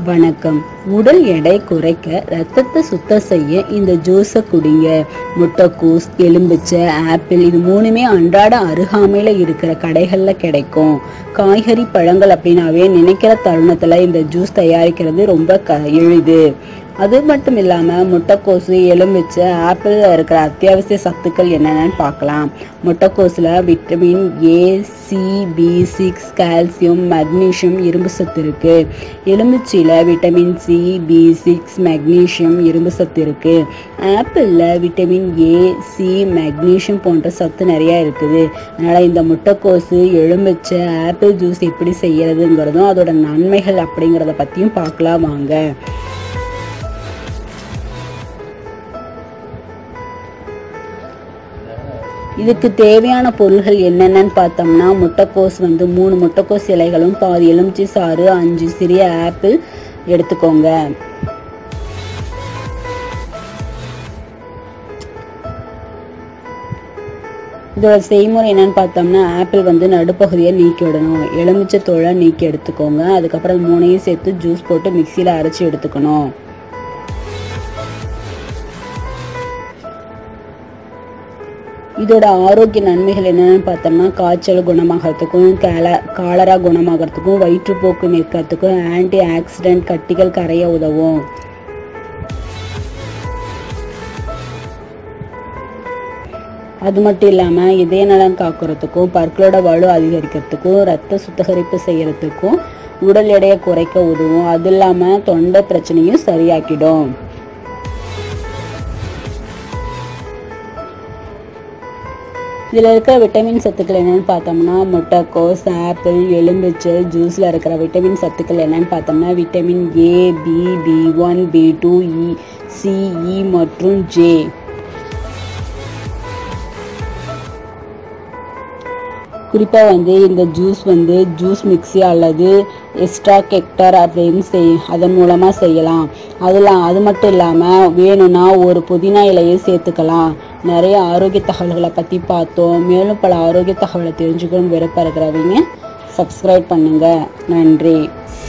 வணக்கம் உடல் எடை குறைக்க ரத்தத்தை சுத்தம் செய்ய இந்த ஜூஸை குடிங்க முட்டைக்கூஸ் எலும்பிச்சை ஆப்பிள் இது மூணுமே அன்றாட அருகாமையில் இருக்கிற கடைகளில் கிடைக்கும் காய்கறி பழங்கள் அப்படின்னாவே நினைக்கிற தருணத்தில் இந்த ஜூஸ் தயாரிக்கிறது ரொம்ப க எளிது அது மட்டும் இல்லாமல் முட்டைக்கோசு எலுமிச்சை ஆப்பிளில் இருக்கிற அத்தியாவசிய சத்துக்கள் என்னென்னு பார்க்கலாம் முட்டைக்கோஸில் vitamin A C B six calcium magnesium இரும்பு சத்து இருக்குது எலுமிச்சையில் vitamin C B six magnesium இரும்பு சத்து இருக்குது ஆப்பிளில் விட்டமின் ஏ சி மக்னீசியம் போன்ற சத்து நிறையா இருக்குது அதனால் இந்த முட்டைக்கோசு எலுமிச்சை ஆப்பிள் ஜூஸ் எப்படி செய்யறதுங்கிறதும் அதோட நன்மைகள் அப்படிங்கிறத பற்றியும் பார்க்கலாம் வாங்க இதுக்கு தேவையான பொருள்கள் என்னென்னன்னு பார்த்தோம்னா முட்டைக்கோஸ் வந்து மூணு முட்டைக்கோஸ் இலைகளும் பாதி எலுமிச்சை சாறு அஞ்சு சிறிய ஆப்பிள் எடுத்துக்கோங்க இதோட செய்முறை என்னன்னு பார்த்தோம்னா ஆப்பிள் வந்து நடுப்பகுதியை நீக்கி விடணும் எலுமிச்சை தோலை நீக்கி எடுத்துக்கோங்க அதுக்கப்புறம் மூணையும் சேர்த்து ஜூஸ் போட்டு மிக்சியில் அரைச்சி எடுத்துக்கணும் இதோட ஆரோக்கிய நன்மைகள் என்னென்னு பார்த்தோம்னா காய்ச்சல் குணமாகறதுக்கும் கேல காலரா குணமாகறதுக்கும் வயிற்றுப்போக்கு நிற்கிறதுக்கும் ஆன்டி ஆக்சிடென்ட் கட்டிகள் கரைய உதவும் அது மட்டும் இல்லாமல் இதய நலம் காக்கிறதுக்கும் பற்களோட வலு அதிகரிக்கிறதுக்கும் ரத்த சுத்திகரிப்பு செய்யறதுக்கும் உடல் எடையை குறைக்க உதவும் அது இல்லாமல் தொண்டை பிரச்சனையும் சரியாக்கிடும் இதில் இருக்கிற விட்டமின் சத்துக்கள் என்னென்னு பார்த்தோம்னா முட்டைக்கோஸ் ஆப்பிள் எலும்பிச்சை ஜூஸில் இருக்கிற விட்டமின் சத்துக்கள் என்னென்னு பார்த்தோம்னா vitamin A B B one B two E C E மற்றும் ஜே குறிப்பாக வந்து இந்த ஜூஸ் வந்து ஜூஸ் மிக்ஸி அல்லது எக்ஸ்ட்ரா கெக்டர் அப்படின்னு செய் அதன் மூலமாக செய்யலாம் அதெல்லாம் அது மட்டும் இல்லாமல் வேணும்னா ஒரு புதினா இலையை சேர்த்துக்கலாம் நிறைய ஆரோக்கிய தகவல்களை பற்றி பார்த்தோம் மேலும் பல ஆரோக்கிய தகவலை தெரிஞ்சுக்கணும் விருப்பம் இருக்கிறவங்க சப்ஸ்கிரைப் பண்ணுங்கள் நன்றி